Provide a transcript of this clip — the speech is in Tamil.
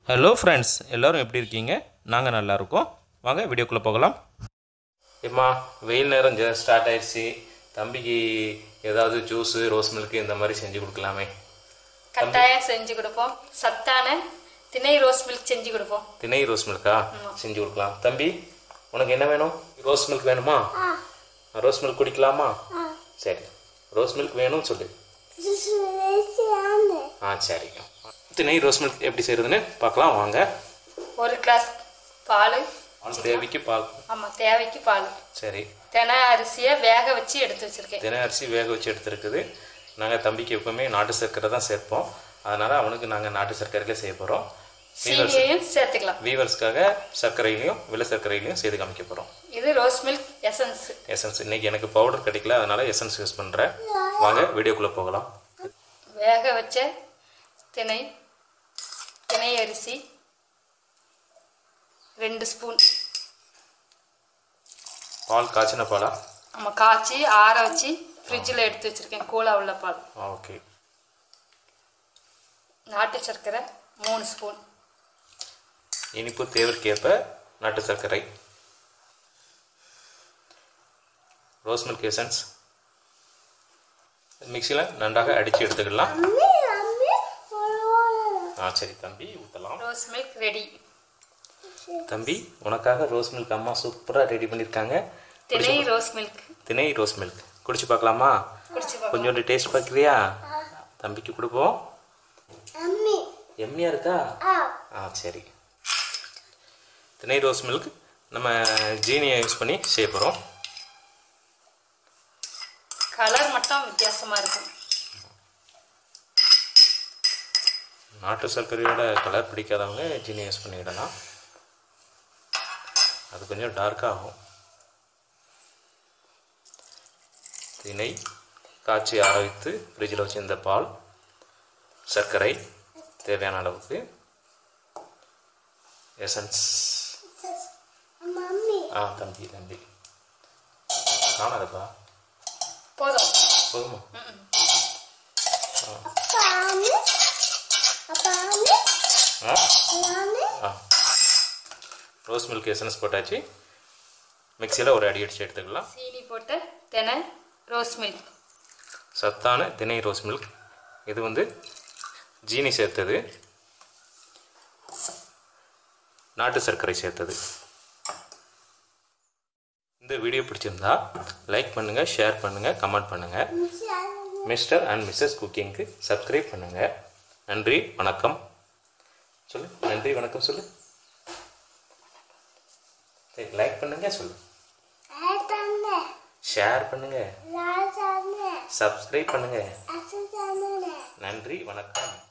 ஹலோ ஃப்ரெண்ட்ஸ் எல்லோரும் எப்படி இருக்கீங்க நாங்கள் நல்லா இருக்கோம் வாங்க வீடியோக்குள்ளே போகலாம் ஏம்மா வெயில் நேரம் ஸ்டார்ட் ஆயிடுச்சு தம்பிக்கு ஏதாவது ஜூஸு ரோஸ் மில்க் இந்த மாதிரி செஞ்சு கொடுக்கலாமே கட்டாயம் செஞ்சு கொடுப்போம் சத்தான திணை ரோஸ் மில்க் செஞ்சு கொடுப்போம் திணை ரோஸ் மில்கா செஞ்சு கொடுக்கலாம் தம்பி உனக்கு என்ன வேணும் ரோஸ் மில்க் வேணுமா ரோஸ் மில்க் குடிக்கலாமா சரி ரோஸ் மில்க் வேணும்னு சொல்லு ஆ சரி திணை ரோஸ் மில்க் எப்படி செய்கிறதுன்னு பார்க்கலாம் வாங்க ஒரு கிளாஸ் பால் தேவைக்கு பால் ஆமாம் தேவைக்கு பால் சரி தினை அரிசியை வேக வச்சு எடுத்து வச்சிருக்கேன் தினை அரிசி வேக வச்சு எடுத்துருக்குது நாங்கள் தம்பிக்கு எப்பவுமே நாட்டு சர்க்கரை தான் சேர்ப்போம் அதனால் அவனுக்கு நாங்கள் நாட்டு சர்க்கரையிலே செய்ய போகிறோம் சீனியையும் சேர்த்துக்கலாம் வீவர்ஸ்க்காக சர்க்கரையிலையும் வெள்ளை சர்க்கரையிலையும் செய்து காமிக்க போகிறோம் இது ரோஸ் மில்க் எசன்ஸ் எசன்ஸ் இன்னைக்கு எனக்கு பவுடர் கிடைக்கல அதனால எசன்ஸ் யூஸ் பண்ணுறேன் வாங்க வீடியோக்குள்ளே போகலாம் வேக வச்ச திணை திணை அரிசி ரெண்டு ஸ்பூன் பால் காய்ச்சின பாலா நம்ம காய்ச்சி ஆற வச்சு ஃப்ரிட்ஜில் எடுத்து வச்சிருக்கேன் கூலா உள்ள பால் ஓகே நாட்டு சர்க்கரை மூணு ஸ்பூன் இனிப்பு தேவைக்கேற்ப நாட்டு சர்க்கரை ரோஸ் மில்க் எசன்ஸ் மிக்சியில் நன்றாக அடித்து எடுத்துக்கலாம் ஆ சரி தம்பி ஊற்றலாம் ரோஸ் மில்க் ரெடி தம்பி உனக்காக ரோஸ் மில்க் அம்மா சூப்பராக ரெடி பண்ணியிருக்காங்க திணை ரோஸ் மில்க் திணை ரோஸ் மில்க் குடிச்சு பார்க்கலாமா குடிச்சு பார்க்கலாம். கொஞ்சோண்டு டேஸ்ட் பார்க்குறியா தம்பிக்கு கொடுப்போம் எம்மியா இருக்கா ஆ சரி திணை ரோஸ் மில்க் நம்ம ஜீனியை யூஸ் பண்ணி செய்ய போகிறோம் கலர் மட்டும் வித்தியாசமா இருக்கும் நாட்டு சர்க்கரையோட கலர் பிடிக்காதவங்க ஜீனி யூஸ் பண்ணிடலாம் அது கொஞ்சம் டார்க்காக ஆகும் திணை காய்ச்சி ஆற வைத்து ஃப்ரிட்ஜில் வச்சிருந்த பால் சர்க்கரை தேவையான அளவுக்கு எசன்ஸ் ஆ தம்பி தம்பி காணாதப்பா போதும் போதுமா ஆ ஆ ரோஸ் மில்க் எசன்ஸ் போட்டாச்சு மிக்சியில் ஒரு அடி அடித்து எடுத்துக்கலாம் சீனி போட்டு தினை ரோஸ் மில்க் சத்தான திணை ரோஸ் மில்க் இது வந்து ஜீனி சேர்த்தது நாட்டு சர்க்கரை சேர்த்தது இந்த வீடியோ பிடிச்சிருந்தா லைக் பண்ணுங்கள் ஷேர் பண்ணுங்கள் கமெண்ட் பண்ணுங்கள் மிஸ்டர் அண்ட் மிஸ்ஸஸ் குக்கிங்க்கு சப்ஸ்கிரைப் பண்ணுங்கள் நன்றி வணக்கம் சொல்லு நன்றி வணக்கம் சொல்லு சரி லைக் பண்ணுங்க சொல்லு ஷேர் பண்ணுங்க சப்ஸ்கிரைப் பண்ணுங்க நன்றி வணக்கம்